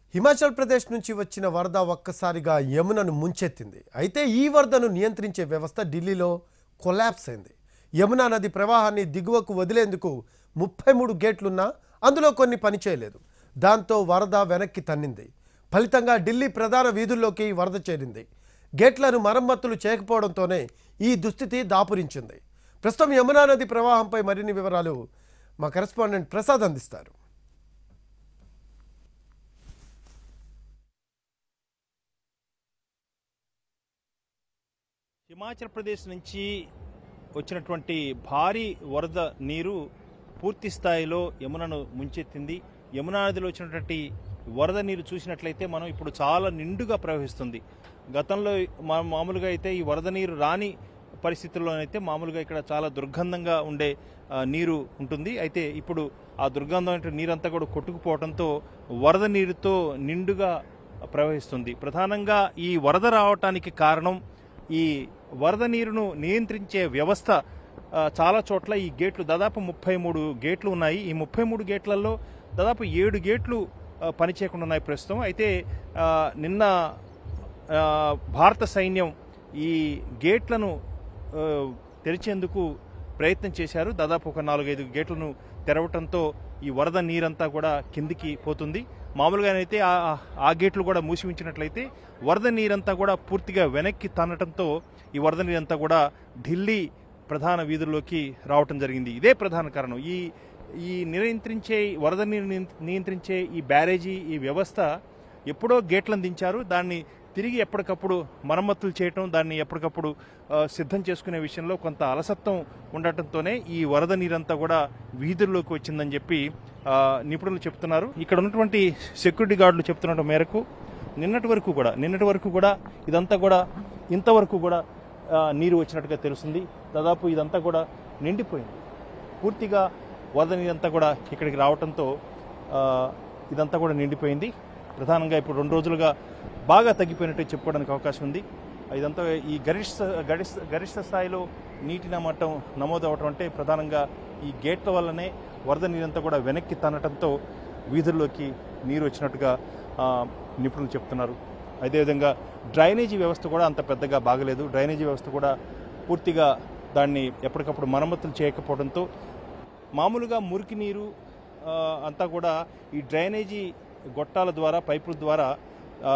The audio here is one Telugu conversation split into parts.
హిమాచల్ ప్రదేశ్ నుంచి వచ్చిన వరద ఒక్కసారిగా యమునను ముంచెత్తింది అయితే ఈ వరదను నియంత్రించే వ్యవస్థ ఢిల్లీలో కొలాప్స్ అయింది యమునా నది ప్రవాహాన్ని దిగువకు వదిలేందుకు ముప్పై మూడు గేట్లున్నా అందులో కొన్ని పనిచేయలేదు దాంతో వరద వెనక్కి తన్నింది ఫలితంగా ఢిల్లీ ప్రధాన వీధుల్లోకి వరద చేరింది గేట్లను మరమ్మతులు చేయకపోవడంతోనే ఈ దుస్థితి దాపురించింది ప్రస్తుతం యమునా నది ప్రవాహంపై మరిన్ని వివరాలు మా కరెస్పాండెంట్ ప్రసాద్ అందిస్తారు హిమాచల్ ప్రదేశ్ నుంచి వచ్చినటువంటి భారీ వరద నీరు పూర్తి స్థాయిలో యమునను ముంచెత్తింది యమునా నదిలో వచ్చినటువంటి వరద నీరు చూసినట్లయితే మనం ఇప్పుడు చాలా నిండుగా ప్రవహిస్తుంది గతంలో మా- మామూలుగా అయితే ఈ వరద నీరు రాని పరిస్థితుల్లోనైతే మామూలుగా ఇక్కడ చాలా దుర్గంధంగా ఉండే ఆ, నీరు ఉంటుంది అయితే ఇప్పుడు ఆ దుర్గంధం నీరంతా కూడా కొట్టుకుపోవడంతో వరద నీరుతో నిండుగా ప్రవహిస్తుంది ప్రధానంగా ఈ వరద రావటానికి కారణం ఈ వరద నీరును నియంత్రించే వ్యవస్థ ఆ, చాలా చోట్ల ఈ గేట్లు దాదాపు ముప్పై మూడు గేట్లు ఉన్నాయి ఈ ముప్పై మూడు గేట్లలో దాదాపు ఏడు గేట్లు ఆ, పనిచేయకుండా ఉన్నాయి ప్రస్తుతం అయితే ఆ, నిన్న ఆ, భారత సైన్యం ఈ గేట్లను ఆ, తెరిచేందుకు ప్రయత్నం చేశారు దాదాపు ఒక నాలుగైదు గేట్లను తెరవటంతో ఈ వరద నీరంతా కూడా కిందికి పోతుంది మామూలుగానైతే ఆ- ఆ గేట్లు కూడా మూసి ఉంచినట్లయితే వరద నీరంతా కూడా పూర్తిగా వెనక్కి తన్నటంతో ఈ వరద నీరంతా కూడా ఢిల్లీ ప్రధాన వీధుల్లోకి రావటం జరిగింది ఇదే ప్రధాన కారణం ఈ ఈ నియంత్రించే వరద నీరు నియం- నియంత్రించే ఈ బ్యారేజీ ఈ వ్యవస్థ ఎప్పుడో గేట్లను దించారు దాన్ని తిరిగి ఎప్పటికప్పుడు మరమ్మతులు చేయటం దాన్ని ఎప్పటికప్పుడు ఆ, సిద్ధం చేసుకునే విషయంలో కొంత అలసత్వం ఉండటంతోనే ఈ వరద నీరంతా కూడా వీధుల్లోకి వచ్చిందని చెప్పి ఆ, నిపుణులు చెప్తున్నారు ఇక్కడ ఉన్నటువంటి సెక్యూరిటీ గార్డులు చెప్తున్న మేరకు నిన్నటి వరకు కూడా నిన్నటి వరకు కూడా ఇదంతా కూడా ఇంతవరకు కూడా ఆ, నీరు వచ్చినట్టుగా తెలుస్తుంది దాదాపు ఇదంతా కూడా నిండిపోయింది పూర్తిగా వరద నీరంతా కూడా ఇక్కడికి రావడంతో ఆ, ఇదంతా కూడా నిండిపోయింది ప్రధానంగా ఇప్పుడు రెండు రోజులుగా బాగా తగ్గిపోయినట్టు చెప్పుకోవడానికి అవకాశం ఉంది ఇదంతా ఈ గరిష్ట గరిష్ట గరిష్ట స్థాయిలో నీటి నమట్టం నమోదు అవటం అంటే ప్రధానంగా ఈ గేట్ల వల్లనే వరద నీరంతా కూడా వెనక్కి తన్నటంతో వీధుల్లోకి నీరు వచ్చినట్టుగా ఆ, నిపుణులు చెప్తున్నారు అదేవిధంగా డ్రైనేజీ వ్యవస్థ కూడా అంత పెద్దగా బాగలేదు డ్రైనేజీ వ్యవస్థ కూడా పూర్తిగా దాన్ని ఎప్పటికప్పుడు మరమ్మతులు చేయకపోవడంతో మామూలుగా మురికి నీరు ఆ, అంతా కూడా ఈ డ్రైనేజీ గొట్టాల ద్వారా పైపుల ద్వారా ఆ,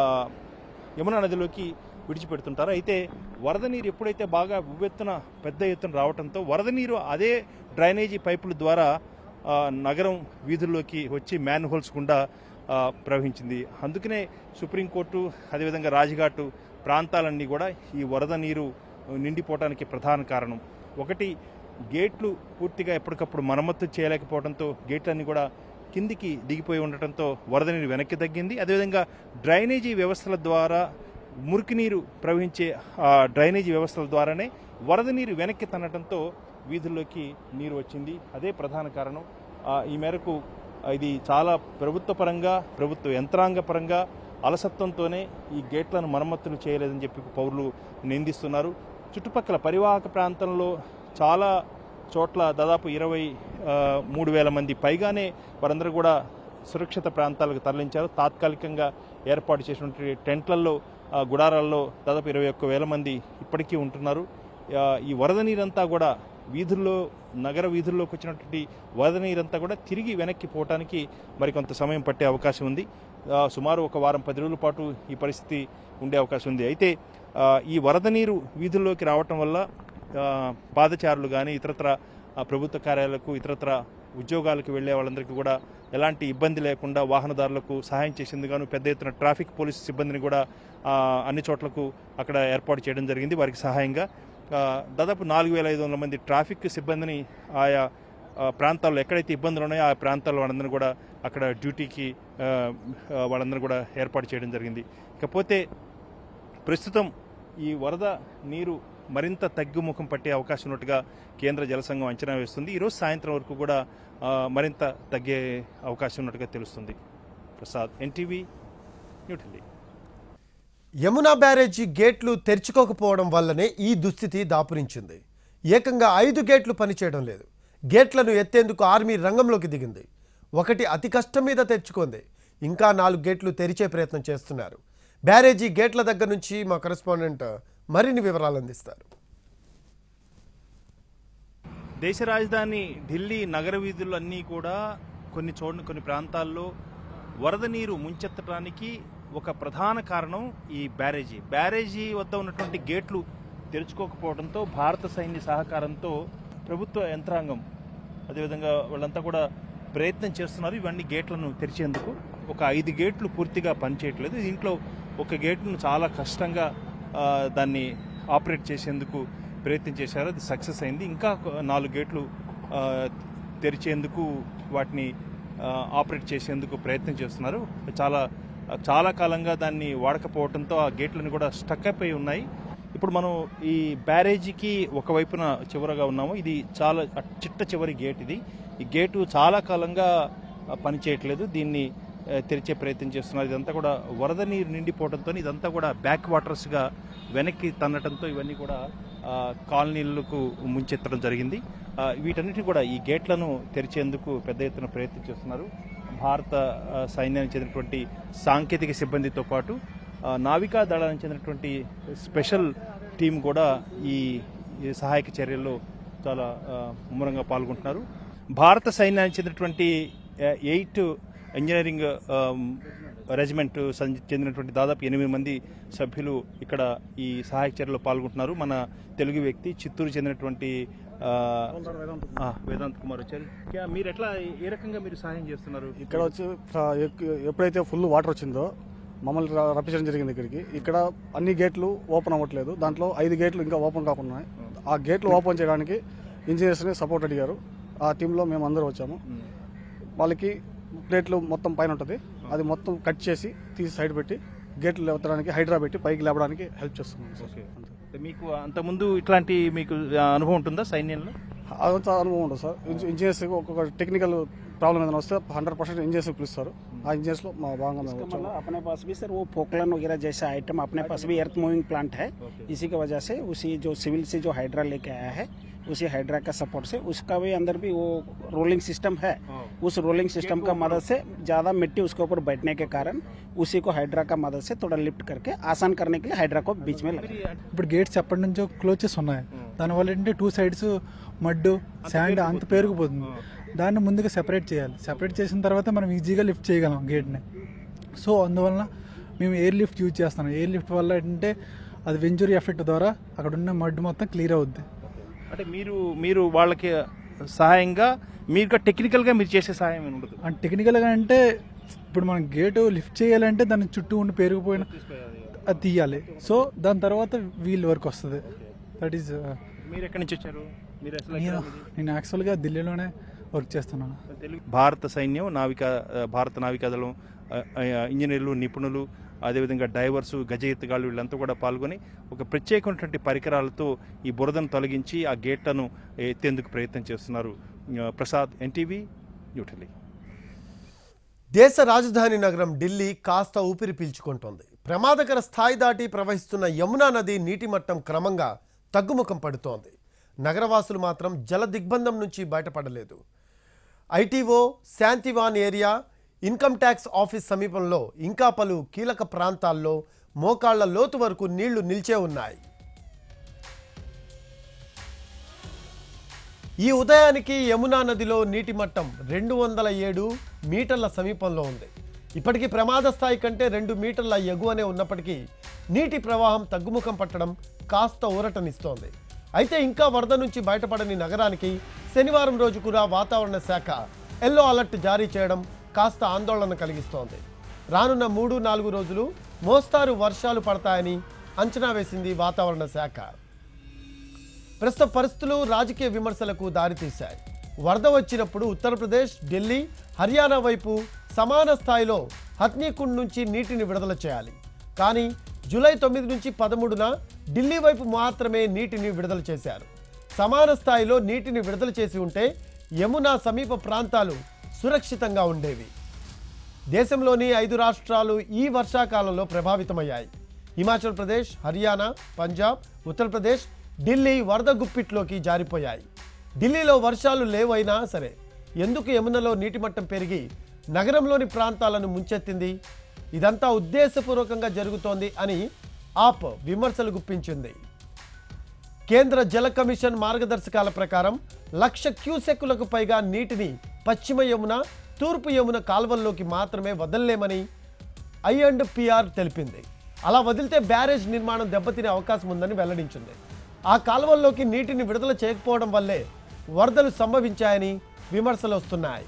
యమునా నదిలోకి విడిచిపెడుతుంటారు అయితే వరద నీరు ఎప్పుడైతే బాగా ఉవ్వెత్తున పెద్ద ఎత్తున రావడంతో వరద నీరు అదే డ్రైనేజీ పైపుల ద్వారా ఆ, నగరం వీధుల్లోకి వచ్చి మ్యాన్ హోల్స్ గుండా ఆ, ప్రవహించింది అందుకనే సుప్రీంకోర్టు అదేవిధంగా రాజ్ఘాట్ ప్రాంతాలన్నీ కూడా ఈ వరద నీరు నిండిపోవడానికి ప్రధాన కారణం ఒకటి గేట్లు పూర్తిగా ఎప్పటికప్పుడు మరమ్మతు చేయలేకపోవడంతో గేట్లన్నీ కూడా కిందికి దిగిపోయి ఉండటంతో వరద నీరు వెనక్కి తగ్గింది అదేవిధంగా డ్రైనేజీ వ్యవస్థల ద్వారా మురికి నీరు ప్రవహించే ఆ డ్రైనేజీ వ్యవస్థల ద్వారానే వరద నీరు వెనక్కి తన్నడంతో వీధుల్లోకి నీరు వచ్చింది అదే ప్రధాన కారణం ఆ, ఈ మేరకు ఇది చాలా ప్రభుత్వ పరంగా ప్రభుత్వ యంత్రాంగ పరంగా అలసత్వంతోనే ఈ గేట్లను మరమ్మతులు చేయలేదని చెప్పి పౌరులు నిందిస్తున్నారు చుట్టుపక్కల పరివాహక ప్రాంతంలో చాలా చోట్ల దాదాపు ఇరవై ఆ, మూడు వేల మంది పైగానే వారందరూ కూడా సురక్షిత ప్రాంతాలకు తరలించారు తాత్కాలికంగా ఏర్పాటు చేసినటువంటి టెంట్లలో ఆ, గుడారాల్లో దాదాపు ఇరవై ఒక్క వేల మంది ఇప్పటికీ ఉంటున్నారు ఆ, ఈ వరద నీరంతా కూడా వీధుల్లో నగర వీధుల్లోకి వచ్చినటువంటి వరద నీరంతా కూడా తిరిగి వెనక్కి పోవటానికి మరికొంత సమయం పట్టే అవకాశం ఉంది ఆ, సుమారు ఒక వారం పది రోజుల పాటు ఈ పరిస్థితి ఉండే అవకాశం ఉంది అయితే ఆ, ఈ వరద నీరు వీధుల్లోకి రావటం వల్ల ఆ, పాదచారులు కానీ ఇతరత్ర ఆ, ప్రభుత్వ కార్యాలయాలకు ఇతరత్ర ఉద్యోగాలకు వెళ్లే వాళ్ళందరికీ కూడా ఎలాంటి ఇబ్బంది లేకుండా వాహనదారులకు సహాయం చేసింది గాను పెద్ద ఎత్తున ట్రాఫిక్ పోలీస్ సిబ్బందిని కూడా ఆ, అన్ని చోట్లకు అక్కడ ఏర్పాటు చేయడం జరిగింది వారికి సహాయంగా ఆ, దాదాపు నాలుగు వేల ఐదు వందల మంది ట్రాఫిక్ సిబ్బందిని ఆయా ఆ, ప్రాంతాల్లో ఎక్కడైతే ఇబ్బందులు ఉన్నాయో ఆ ప్రాంతాల్లో వాళ్ళందరినీ కూడా అక్కడ డ్యూటీకి ఆ, ఆ, వాళ్ళందరూ కూడా ఏర్పాటు చేయడం జరిగింది ఇకపోతే ప్రస్తుతం ఈ వరద నీరు మరింత తగ్గుముఖం పట్టే అవకాశం ఉన్నట్టుగా కేంద్ర జలసంఘం అంచనా వేస్తుంది ఈరోజు సాయంత్రం వరకు కూడా ఆ, మరింత తగ్గే అవకాశం ఉన్నట్టుగా తెలుస్తుంది ప్రసాద్ ఎన్టీవీ న్యూఢిల్లీ యమునా బ్యారేజీ గేట్లు తెరుచుకోకపోవడం వల్లనే ఈ దుస్థితి దాపురించింది ఏకంగా ఐదు గేట్లు పనిచేయడం లేదు గేట్లను ఎత్తేందుకు ఆర్మీ రంగంలోకి దిగింది ఒకటి అతి కష్టం మీద తెచ్చుకుంది ఇంకా నాలుగు గేట్లు తెరిచే ప్రయత్నం చేస్తున్నారు బ్యారేజీ గేట్ల దగ్గర నుంచి మా కరెస్పాండెంట్ మరిన్ని వివరాలు అందిస్తారు దేశ రాజధాని ఢిల్లీ నగర వీధులు అన్నీ కూడా కొన్ని చోట్ల కొన్ని ప్రాంతాల్లో వరద నీరు ముంచెత్తడానికి ఒక ప్రధాన కారణం ఈ బ్యారేజీ బ్యారేజీ వద్ద ఉన్నటువంటి గేట్లు తెరుచుకోకపోవడంతో భారత సైన్య సహకారంతో ప్రభుత్వ యంత్రాంగం అదేవిధంగా వాళ్ళంతా కూడా ప్రయత్నం చేస్తున్నారు ఇవన్నీ గేట్లను తెరిచేందుకు ఒక ఐదు గేట్లు పూర్తిగా పనిచేయట్లేదు దీంట్లో ఒక గేట్ను చాలా కష్టంగా ఆ, దాన్ని ఆపరేట్ చేసేందుకు ప్రయత్నం చేశారు అది సక్సెస్ అయింది ఇంకా ఒక నాలుగు గేట్లు ఆ, తెరిచేందుకు వాటిని ఆ, ఆపరేట్ చేసేందుకు ప్రయత్నం చేస్తున్నారు చాలా చాలా కాలంగా దాన్ని వాడకపోవడంతో ఆ గేట్లను కూడా స్టక్ అయిపోయి ఉన్నాయి ఇప్పుడు మనం ఈ బ్యారేజీకి ఒకవైపున చివరగా ఉన్నాము ఇది చాలా చిట్ట చివరి గేట్ ఇది ఈ గేటు చాలా కాలంగా ఆ, పనిచేయట్లేదు దీన్ని ఆ, తెరిచే ప్రయత్నం చేస్తున్నారు ఇదంతా కూడా వరద నీరు నిండిపోవడంతో ఇదంతా కూడా బ్యాక్ వాటర్స్గా వెనక్కి తన్నటంతో ఇవన్నీ కూడా ఆ, కాలనీలకు ముంచెత్తడం జరిగింది ఆ, వీటన్నిటిని కూడా ఈ గేట్లను తెరిచేందుకు పెద్ద ఎత్తున ప్రయత్నం చేస్తున్నారు భారత ఆ, సైన్యానికి చెందినటువంటి సాంకేతిక సిబ్బందితో పాటు ఆ, నావికా దళానికి చెందినటువంటి స్పెషల్ టీం కూడా ఈ ఈ సహాయక చర్యల్లో చాలా ఆ, ముమ్మరంగా పాల్గొంటున్నారు భారత సైన్యానికి చెందినటువంటి ఆ, ఎయిట్ ఇంజనీరింగ్ ఆమ్, రెజిమెంట్ సం- చెందినటువంటి దాదాపు ఎనిమిది మంది సభ్యులు ఇక్కడ ఈ సహాయక చర్యలో పాల్గొంటున్నారు మన తెలుగు వ్యక్తి చిత్తూరు చెందినటువంటి ఆ, ఆ, వేదాంత్ కుమార్ వచ్చారు క్యా- మీరు ఎట్లా ఏ రకంగా మీరు సహాయం చేస్తున్నారు ఇక్కడ వచ్చి ఫ- ఎక్- ఎప్పుడైతే ఫుల్ వాటర్ వచ్చిందో మమ్మల్ని ర- రప్పించడం జరిగింది ఇక్కడికి ఇక్కడ అన్ని గేట్లు ఓపెన్ అవ్వట్లేదు దాంట్లో ఐదు గేట్లు ఇంకా ఓపెన్ కాకుండా ఉన్నాయి ఆ గేట్లు ఓపెన్ చేయడానికి ఇంజనీర్స్ని సపోర్ట్ అడిగారు ఆ టీంలో మేము అందరూ వచ్చాము ఉమ్. వాళ్ళకి ప్లేట్లు మొత్తం పైన ఉంటుంది అది మొత్తం కట్ చేసి తీసి సైడ్ పెట్టి గేట్లు లేవడానికి హైడ్రా పెట్టి పైకి లేపడానికి హెల్ప్ చేస్తున్నాం సార్. ఓకే. అంతే. మీకు అంతకుముందు ఇట్లాంటి మీకు ఆ, అనుభవం ఉంటుందా సైన్యంలో అదంతా అనుభవం ఉండదు సార్ ఇంజ- ఇంజనీర్స్ ఒక్కొక్క టెక్నికల్ ప్రాబ్లం ఏదైనా వస్తే హండ్రెడ్ పర్సెంట్ ఇంజనీర్స్ పిలుస్తారు ఆ ఇంజనీర్స్లో మా భాగంగా మేము इसका వచ్చాము मतलब अपने पास भी सर वो पोकलन वगैरह जैसा आइटम अपने पास भी अर्थ मूविंग प्लांट है इसी की वजह से उसी जो सिविल से जो हाइड्रा लेके आया है उसी हाइड्रा का सपोर्ट से उसका भी अंदर भी वो रोलिंग सिस्टम है उस रोलिंग सिस्टम का मदद से ज़्यादा मिट्टी उसके ऊपर बैठने के कारण उसी को हाइड्रा का मदद से थोड़ा लिफ्ट करके आसान करने के लिए हाइड्रा को बीच में लगा ఇప్పుడు గేట్స్ ఎప్పటి నుంచో క్లోజ్ చేసి ఉన్నాయి దానివల్ల ఏంటంటే టూ సైడ్స్ మడ్డు శాండ్ అంత పేరుకుపోతుంది దాన్ని ముందుగా సెపరేట్ చేయాలి సెపరేట్ చేసిన తర్వాత మనం ఈజీగా లిఫ్ట్ చేయగలం గేట్ని సో అందువలన మేము ఎయిర్ లిఫ్ట్ యూజ్ చేస్తాం ఎయిర్ లిఫ్ట్ వల్ల ఏంటంటే అది వెంచురీ ఎఫెక్ట్ ద్వారా అక్కడ ఉన్న మడ్డు మొత్తం క్లియర్ అవుద్ది అంటే మీరు మీరు వాళ్ళకి సహాయంగా మీరు టెక్నికల్గా మీరు చేసే సహాయం ఏమి ఉండదు అండ్ టెక్నికల్గా అంటే ఇప్పుడు మనం గేటు లిఫ్ట్ చేయాలంటే దాని చుట్టూ ఉండి పేరుకుపోయిన అది తీయాలి సో దాని తర్వాత వీల్ వర్క్ వస్తుంది దట్ ఈస్ మీరు ఎక్కడి నుంచి వచ్చారు మీరు అసలు నేను ఎక్కడ మీది? నేను యాక్చువల్గా ఢిల్లీలోనే వర్క్ చేస్తున్నాను తెలుగు- భారత సైన్యం నావికా ఆ, భారత నావికాదళం ఆ, ఆ, ఇంజనీర్లు నిపుణులు అదేవిధంగా డైవర్సు గజ ఎత్తుగాళ్ళు వీళ్ళంతా కూడా పాల్గొని ఒక ప్రత్యేకమైనటువంటి పరికరాలతో ఈ బురదను తొలగించి ఆ గేట్లను ఎత్తేందుకు ప్రయత్నం చేస్తున్నారు ఆ, ప్రసాద్ ఎన్టీవీ న్యూఢిల్లీ దేశ రాజధాని నగరం ఢిల్లీ కాస్త ఊపిరి పీల్చుకుంటోంది ప్రమాదకర స్థాయి దాటి ప్రవహిస్తున్న యమునా నది నీటి మట్టం క్రమంగా తగ్గుముఖం పడుతోంది నగరవాసులు మాత్రం జల దిగ్బంధం నుంచి బయటపడలేదు ITO Shantivan area income tax office సమీపంలో ఇంకా పలు కీలక ప్రాంతాల్లో మోకాళ్ల లోతు వరకు నీళ్లు నిల్చే ఉన్నాయి ఈ ఉదయానికి యమునా నదిలో నీటి మట్టం రెండు వందల ఏడు మీటర్ల సమీపంలో ఉంది ఇప్పటికీ ప్రమాద స్థాయి కంటే రెండు మీటర్ల ఎగువనే ఉన్నప్పటికీ నీటి ప్రవాహం తగ్గుముఖం పట్టడం కాస్త ఊరటనిస్తోంది అయితే ఇంకా వరద నుంచి బయటపడని నగరానికి శనివారం రోజు కూడా వాతావరణ శాఖ ఎల్లో అలర్ట్ జారీ చేయడం కాస్త ఆందోళన కలిగిస్తోంది రానున్న మూడు నాలుగు రోజులు మోస్తారు వర్షాలు పడతాయని అంచనా వేసింది వాతావరణ శాఖ ప్రస్తుత పరిస్థితులు రాజకీయ విమర్శలకు దారితీశాయి వరద వచ్చినప్పుడు ఉత్తరప్రదేశ్ ఢిల్లీ హర్యానా వైపు సమాన స్థాయిలో హత్నీకుండ్ నుంచి నీటిని విడుదల చేయాలి కానీ జూలై తొమ్మిది నుంచి పదమూడున ఢిల్లీ వైపు మాత్రమే నీటిని విడుదల చేశారు సమాన స్థాయిలో నీటిని విడుదల చేసి ఉంటే యమునా సమీప ప్రాంతాలు సురక్షితంగా ఉండేవి దేశంలోని ఐదు రాష్ట్రాలు ఈ వర్షాకాలంలో ప్రభావితమయ్యాయి హిమాచల్ ప్రదేశ్ హర్యానా పంజాబ్ ఉత్తరప్రదేశ్ ఢిల్లీ వరద గుప్పిట్లోకి జారిపోయాయి ఢిల్లీలో వర్షాలు లేవైనా సరే ఎందుకు యమునలో నీటి మట్టం పెరిగి నగరంలోని ప్రాంతాలను ముంచెత్తింది ఇదంతా ఉద్దేశపూర్వకంగా జరుగుతోంది అని ఆప్ విమర్శలు గుప్పించింది కేంద్ర జల కమిషన్ మార్గదర్శకాల ప్రకారం లక్ష క్యూసెక్కులకు పైగా నీటిని పశ్చిమ యమున తూర్పు యమున కాల్వల్లోకి మాత్రమే వదల్లేమని ఐ అండ్ పిఆర్ తెలిపింది అలా వదిలితే బ్యారేజ్ నిర్మాణం దెబ్బతినే అవకాశం ఉందని వెల్లడించింది ఆ కాల్వల్లోకి నీటిని విడుదల చేయకపోవడం వల్లే వరదలు సంభవించాయని విమర్శలు వస్తున్నాయి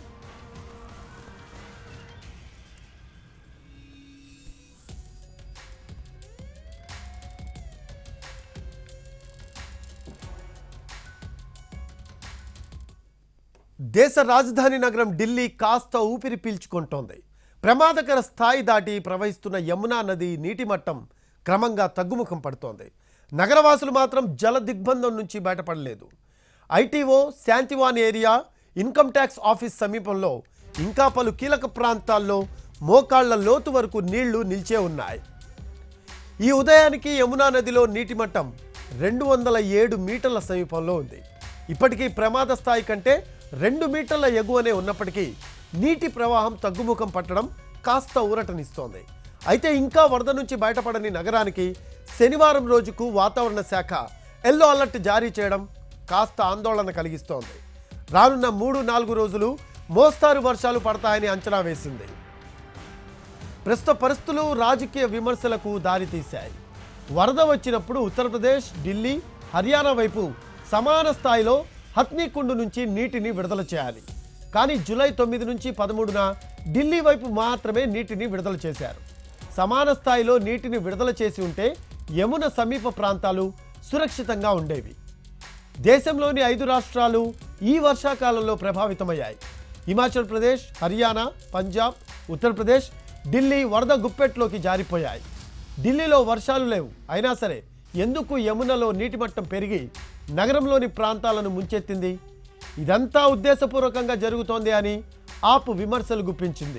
దేశ రాజధాని నగరం ఢిల్లీ కాస్త ఊపిరి పీల్చుకుంటోంది ప్రమాదకర స్థాయి దాటి ప్రవహిస్తున్న యమునా నది నీటి మట్టం క్రమంగా తగ్గుముఖం పడుతోంది నగరవాసులు మాత్రం జల దిగ్బంధం నుంచి బయటపడలేదు ITO Shantivan area income tax office సమీపంలో ఇంకా పలు కీలక ప్రాంతాల్లో మోకాళ్ల లోతు వరకు నీళ్లు నిలిచే ఉన్నాయి ఈ ఉదయానికి యమునా నదిలో నీటి మట్టం రెండు వందల ఏడు మీటర్ల సమీపంలో ఉంది ఇప్పటికీ ప్రమాద స్థాయి కంటే రెండు మీటర్ల ఎగువనే ఉన్నప్పటికీ నీటి ప్రవాహం తగ్గుముఖం పట్టడం కాస్త ఊరటనిస్తోంది అయితే ఇంకా వరద నుంచి బయటపడని నగరానికి శనివారం రోజుకు వాతావరణ శాఖ ఎల్లో అలర్ట్ జారీ చేయడం కాస్త ఆందోళన కలిగిస్తోంది రానున్న మూడు నాలుగు రోజులు మోస్తారు వర్షాలు పడతాయని అంచనా వేసింది ప్రస్తుత పరిస్థితులు రాజకీయ విమర్శలకు దారితీశాయి వరద వచ్చినప్పుడు ఉత్తరప్రదేశ్ ఢిల్లీ హర్యానా వైపు సమాన స్థాయిలో హత్నీకుండు నుంచి నీటిని విడుదల చేయాలి కానీ జూలై తొమ్మిది నుంచి పదమూడున ఢిల్లీ వైపు మాత్రమే నీటిని విడుదల చేశారు సమాన స్థాయిలో నీటిని విడుదల చేసి ఉంటే యమున సమీప ప్రాంతాలు సురక్షితంగా ఉండేవి దేశంలోని ఐదు రాష్ట్రాలు ఈ వర్షాకాలంలో ప్రభావితమయ్యాయి హిమాచల్ ప్రదేశ్ హర్యానా పంజాబ్ ఉత్తరప్రదేశ్ ఢిల్లీ వరద గుప్పెట్లోకి జారిపోయాయి ఢిల్లీలో వర్షాలు లేవు అయినా సరే ఎందుకు యమునలో నీటి మట్టం పెరిగి నగరంలోని ప్రాంతాలను ముంచెత్తింది ఇదంతా ఉద్దేశపూర్వకంగా జరుగుతోంది అని ఆప్ విమర్శలు గుప్పించింది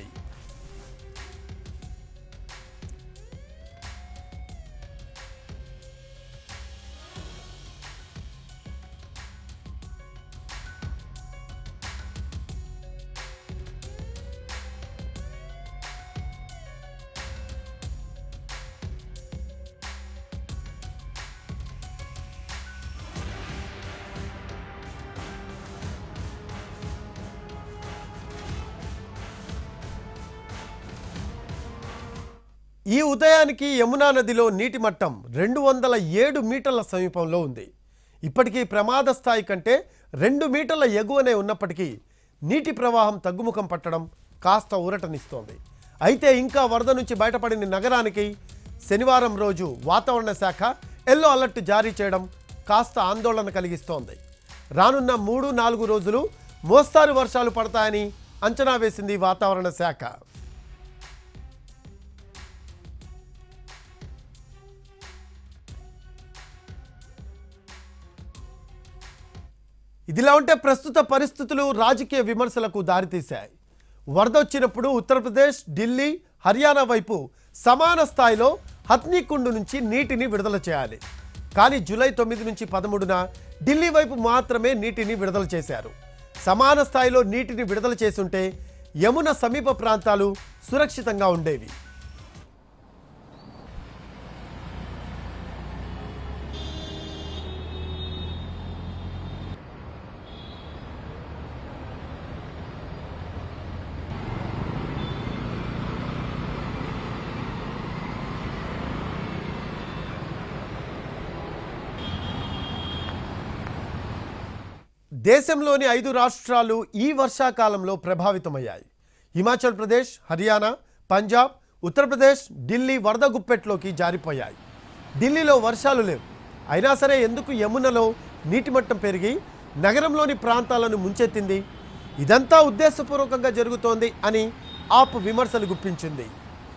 ఈ ఉదయానికి యమునా నదిలో నీటి మట్టం రెండు వందల ఏడు మీటర్ల సమీపంలో ఉంది ఇప్పటికీ ప్రమాద స్థాయి కంటే రెండు మీటర్ల ఎగువనే ఉన్నప్పటికీ నీటి ప్రవాహం తగ్గుముఖం పట్టడం కాస్త ఊరటనిస్తోంది అయితే ఇంకా వరద నుంచి బయటపడిన నగరానికి శనివారం రోజు వాతావరణ శాఖ ఎల్లో అలర్ట్ జారీ చేయడం కాస్త ఆందోళన కలిగిస్తోంది రానున్న మూడు నాలుగు రోజులు మోస్తారు వర్షాలు పడతాయని అంచనా వేసింది వాతావరణ శాఖ ఇదిలా ఉంటే ప్రస్తుత పరిస్థితులు రాజకీయ విమర్శలకు దారితీశాయి వరద వచ్చినప్పుడు ఉత్తరప్రదేశ్ ఢిల్లీ హర్యానా వైపు సమాన స్థాయిలో హత్నీకుండు నుంచి నీటిని విడుదల చేయాలి కానీ జూలై తొమ్మిది నుంచి పదమూడున ఢిల్లీ వైపు మాత్రమే నీటిని విడుదల చేశారు సమాన స్థాయిలో నీటిని విడుదల చేసుంటే యమున సమీప ప్రాంతాలు సురక్షితంగా ఉండేవి దేశంలోని ఐదు రాష్ట్రాలు ఈ వర్షాకాలంలో ప్రభావితమయ్యాయి హిమాచల్ ప్రదేశ్ హర్యానా పంజాబ్ ఉత్తరప్రదేశ్ ఢిల్లీ వరద గుప్పెట్లోకి జారిపోయాయి ఢిల్లీలో వర్షాలు లేవు అయినా సరే ఎందుకు యమునలో నీటి మట్టం పెరిగి నగరంలోని ప్రాంతాలను ముంచెత్తింది ఇదంతా ఉద్దేశపూర్వకంగా జరుగుతోంది అని ఆప్ విమర్శలు గుప్పించింది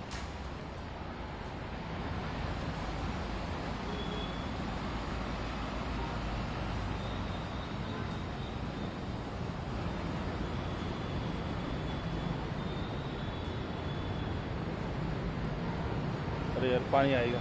अरे यार पानी आएगा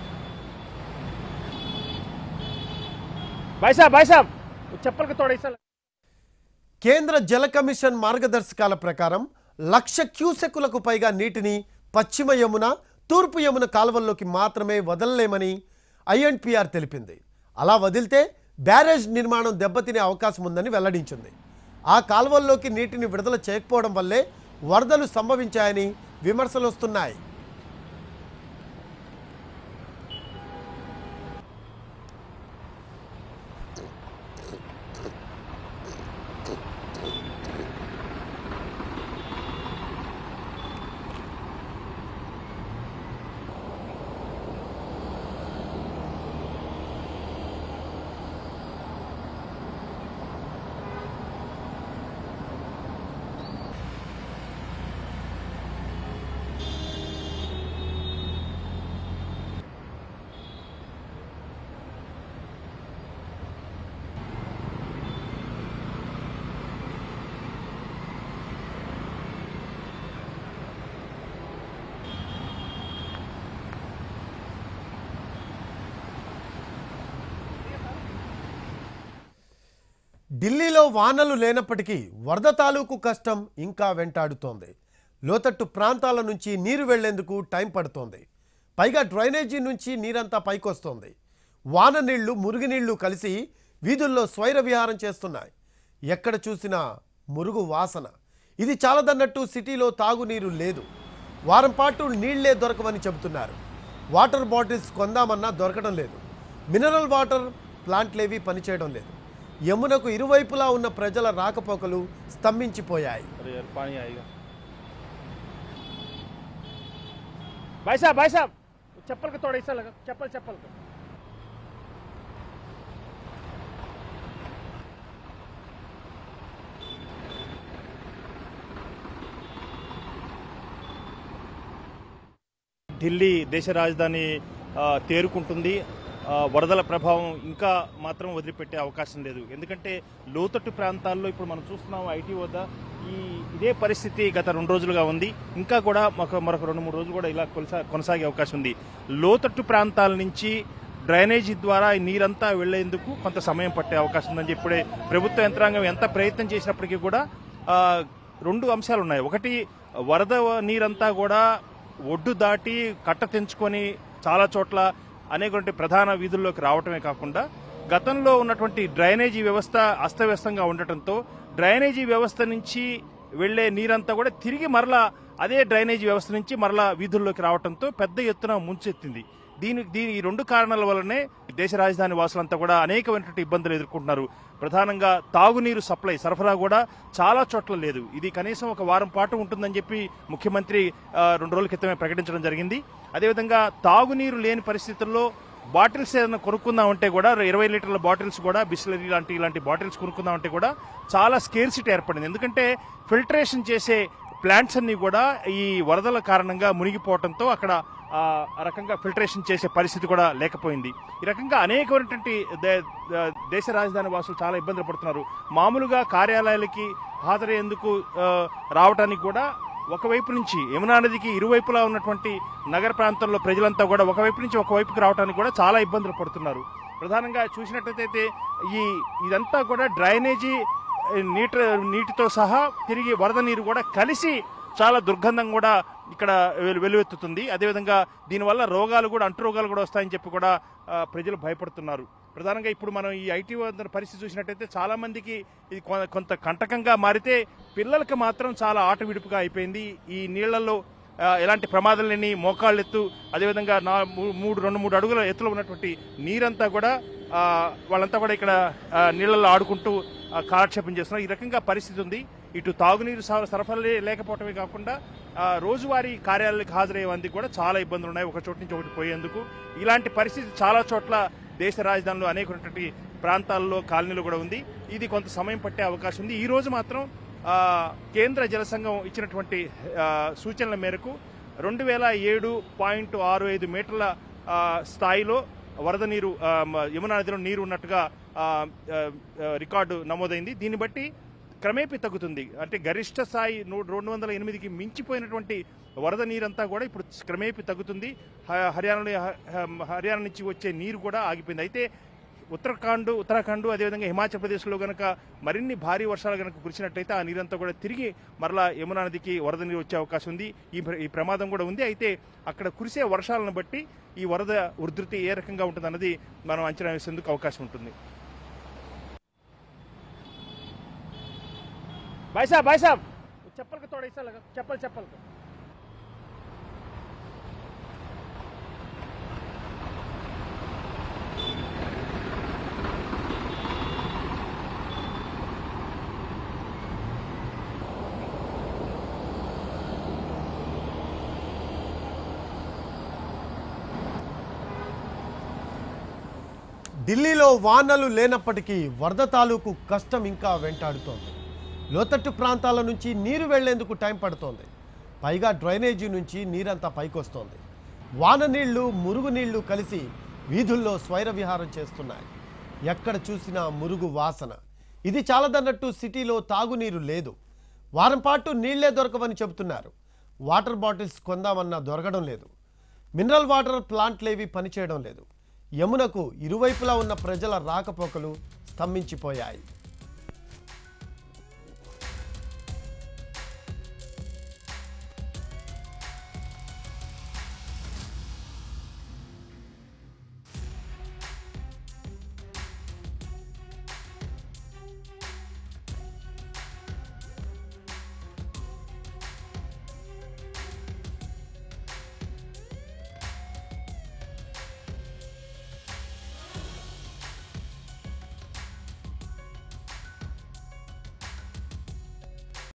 भाई साहब भाई साहब वो चप्पल का थोड़ा ऐसा కేంద్ర జల కమిషన్ మార్గదర్శకాల ప్రకారం లక్ష క్యూసెక్కులకు పైగా నీటిని పశ్చిమ యమున తూర్పు యమున కాలువల్లోకి మాత్రమే వదలలేమని ఐఎన్పిఆర్ తెలిపింది అలా వదిలితే బ్యారేజ్ నిర్మాణం దెబ్బతినే అవకాశం ఉందని వెల్లడించింది ఆ కాలువల్లోకి నీటిని విడుదల చేయకపోవడం వల్లే వరదలు సంభవించాయని విమర్శలు వస్తున్నాయి ఢిల్లీలో వానలు లేనప్పటికీ వరద తాలూకు కష్టం ఇంకా వెంటాడుతోంది లోతట్టు ప్రాంతాల నుంచి నీరు వెళ్లేందుకు టైం పడుతోంది పైగా డ్రైనేజీ నుంచి నీరంతా పైకొస్తోంది వాన నీళ్లు మురుగునీళ్లు కలిసి వీధుల్లో స్వైర విహారం చేస్తున్నాయి ఎక్కడ చూసినా మురుగు వాసన ఇది చాలదన్నట్టు సిటీలో తాగునీరు లేదు వారం పాటు నీళ్లే దొరకవని చెబుతున్నారు వాటర్ బాటిల్స్ కొందామన్నా దొరకడం లేదు మినరల్ వాటర్ ప్లాంట్లేవి పనిచేయడం లేదు యమునకు ఇరువైపులా ఉన్న ప్రజల రాకపోకలు స్తంభించిపోయాయి अरे यार पानी आएगा भाई साहब भाई साहब चप्पल का थोड़ा ऐसा लगा चप्पल चप्पल का ఢిల్లీ దేశ రాజధాని ఆ, తేరుకుంటుంది ఆ, వరదల ప్రభావం ఇంకా మాత్రం వదిలిపెట్టే అవకాశం లేదు ఎందుకంటే లోతట్టు ప్రాంతాల్లో ఇప్పుడు మనం చూస్తున్నాం ఐటీ వద్ద ఈ ఇదే పరిస్థితి గత రెండు రోజులుగా ఉంది ఇంకా కూడా ఒక మరొక రెండు మూడు రోజులు కూడా ఇలా కొనసా కొనసాగే అవకాశం ఉంది లోతట్టు ప్రాంతాల నుంచి డ్రైనేజీ ద్వారా ఈ నీరంతా వెళ్లేందుకు కొంత సమయం పట్టే అవకాశం ఉందని చెప్పి ఇప్పుడే ప్రభుత్వ యంత్రాంగం ఎంత ప్రయత్నం చేసినప్పటికీ కూడా ఆ, రెండు అంశాలు ఉన్నాయి ఒకటి వరద నీరంతా కూడా ఒడ్డు దాటి కట్ట తెంచుకొని చాలా చోట్ల అనేక ప్రధాన వీధుల్లోకి రావటమే కాకుండా గతంలో ఉన్నటువంటి డ్రైనేజీ వ్యవస్థ అస్తవ్యస్తంగా ఉండటంతో డ్రైనేజీ వ్యవస్థ నుంచి వెళ్లే నీరంతా కూడా తిరిగి మరలా అదే డ్రైనేజీ వ్యవస్థ నుంచి మరలా వీధుల్లోకి రావడంతో పెద్ద ఎత్తున ముంచెత్తింది దీని దీని ఈ రెండు కారణాల వల్లనే దేశ రాజధాని వాసులంతా కూడా అనేకమైనటువంటి ఇబ్బందులు ఎదుర్కొంటున్నారు ప్రధానంగా తాగునీరు సప్లై సరఫరా కూడా చాలా చోట్ల లేదు ఇది కనీసం ఒక వారం పాటు ఉంటుందని చెప్పి ముఖ్యమంత్రి ఆ, రెండు రోజుల క్రితమే ప్రకటించడం జరిగింది అదేవిధంగా తాగునీరు లేని పరిస్థితుల్లో బాటిల్స్ ఏదైనా కొనుక్కుందామంటే కూడా ఇరవై లీటర్ల బాటిల్స్ కూడా బిస్లరీ లాంటి ఇలాంటి బాటిల్స్ కొనుక్కుందామంటే కూడా చాలా స్కేర్సిటీ ఏర్పడింది ఎందుకంటే ఫిల్టరేషన్ చేసే ప్లాంట్స్ అన్ని కూడా ఈ వరదల కారణంగా మునిగిపోవడంతో అక్కడ ఆ ఆ రకంగా ఫిల్టరేషన్ చేసే పరిస్థితి కూడా లేకపోయింది ఈ రకంగా అనేకమైనటువంటి దే- దే- దేశ రాజధాని వాసులు చాలా ఇబ్బందులు పడుతున్నారు మామూలుగా కార్యాలయాలకి హాజరయ్యేందుకు ఆ, రావడానికి కూడా ఒకవైపు నుంచి యమునా నదికి ఇరువైపులా ఉన్నటువంటి నగర ప్రాంతంలో ప్రజలంతా కూడా ఒకవైపు నుంచి ఒకవైపుకి రావడానికి కూడా చాలా ఇబ్బందులు పడుతున్నారు ప్రధానంగా చూసినట్లయితే ఈ ఇదంతా కూడా డ్రైనేజీ నీటి నీటితో సహా తిరిగి వరద నీరు కూడా కలిసి చాలా దుర్గంధం కూడా ఇక్కడ వెలు- వెలువెత్తుతుంది అదేవిధంగా దీనివల్ల రోగాలు కూడా అంటు రోగాలు కూడా వస్తాయని చెప్పి కూడా ఆ, ప్రజలు భయపడుతున్నారు ప్రధానంగా ఇప్పుడు మనం ఈ ఐటీ వద్ద పరిస్థితి చూసినట్టయితే చాలా మందికి ఇది కొ- కొంత కంటకంగా మారితే పిల్లలకి మాత్రం చాలా ఆట విడుపుగా అయిపోయింది ఈ నీళ్లలో ఆ, ఎలాంటి ప్రమాదం లేని మోకాళ్ళ ఎత్తు అదేవిధంగా నా మూ- మూడు రెండు మూడు అడుగుల ఎత్తులో ఉన్నటువంటి నీరంతా కూడా ఆ, వాళ్ళంతా కూడా ఇక్కడ ఆ, నీళ్ళల్లో ఆడుకుంటూ ఆ, కాలక్షేపం చేస్తున్నారు ఈ రకంగా పరిస్థితి ఉంది ఇటు తాగునీరు స- సరఫరా లే- లేకపోవటమే కాకుండా ఆ, రోజువారీ కార్యాలయాలకు హాజరయ్యే మందికి కూడా చాలా ఇబ్బందులు ఉన్నాయి ఒక చోటు నుంచి ఒకటి పోయేందుకు ఇలాంటి పరిస్థితి చాలా చోట్ల దేశ రాజధానిలో అనేకటువంటి ప్రాంతాల్లో కాలనీలు కూడా ఉంది ఇది కొంత సమయం పట్టే అవకాశం ఉంది ఈ రోజు మాత్రం ఆ, కేంద్ర జలసంఘం ఇచ్చినటువంటి ఆ, సూచనల మేరకు రెండు వేల ఏడు పాయింట్ ఆరు ఐదు మీటర్ల ఆ, స్థాయిలో వరద నీరు ఆ, మ- యమునా నదిలో నీరు ఉన్నట్టుగా ఆ, ఆ, ఆ, రికార్డు నమోదైంది దీన్ని బట్టి క్రమేపీ తగ్గుతుంది అంటే గరిష్ట స్థాయి నూ- రెండు వందల ఎనిమిదికి మించిపోయినటువంటి వరద నీరంతా కూడా ఇప్పుడు క్రమేపీ తగ్గుతుంది హ- హర్యానాలో హ- హ- హర్యానా నుంచి వచ్చే నీరు కూడా ఆగిపోయింది అయితే ఉత్తరాఖండ్ ఉత్తరాఖండ్ అదేవిధంగా హిమాచల్ ప్రదేశ్లో గనక మరిన్ని భారీ వర్షాలు గనక కురిసినట్లయితే ఆ నీరంతా కూడా తిరిగి మరలా యమునా నదికి వరద నీరు వచ్చే అవకాశం ఉంది ఈ ప్ర- ఈ ప్రమాదం కూడా ఉంది అయితే అక్కడ కురిసే వర్షాలను బట్టి ఈ వరద ఉధృతి ఏ రకంగా ఉంటుందన్నది మనం అంచనా వేసేందుకు అవకాశం ఉంటుంది भाई साहब भाई साहब चप्पल का थोड़ा ऐसा लगा चप्पल चप्पल का ఢిల్లీలో వానలు లేనప్పటికీ వరద తాలూకు కష్టం ఇంకా వెంటాడుతోంది లోతట్టు ప్రాంతాల నుంచి నీరు వెళ్లేందుకు టైం పడుతోంది పైగా డ్రైనేజీ నుంచి నీరంతా పైకొస్తోంది వాన నీళ్లు మురుగు నీళ్లు కలిసి వీధుల్లో స్వైర విహారం చేస్తున్నాయి ఎక్కడ చూసినా మురుగు వాసన ఇది చాలదన్నట్టు సిటీలో తాగునీరు లేదు వారం పాటు నీళ్లే దొరకవని చెబుతున్నారు వాటర్ బాటిల్స్ కొందామన్నా దొరకడం లేదు మినరల్ వాటర్ ప్లాంట్లేవి పనిచేయడం లేదు యమునకు ఇరువైపులా ఉన్న ప్రజల రాకపోకలు స్తంభించిపోయాయి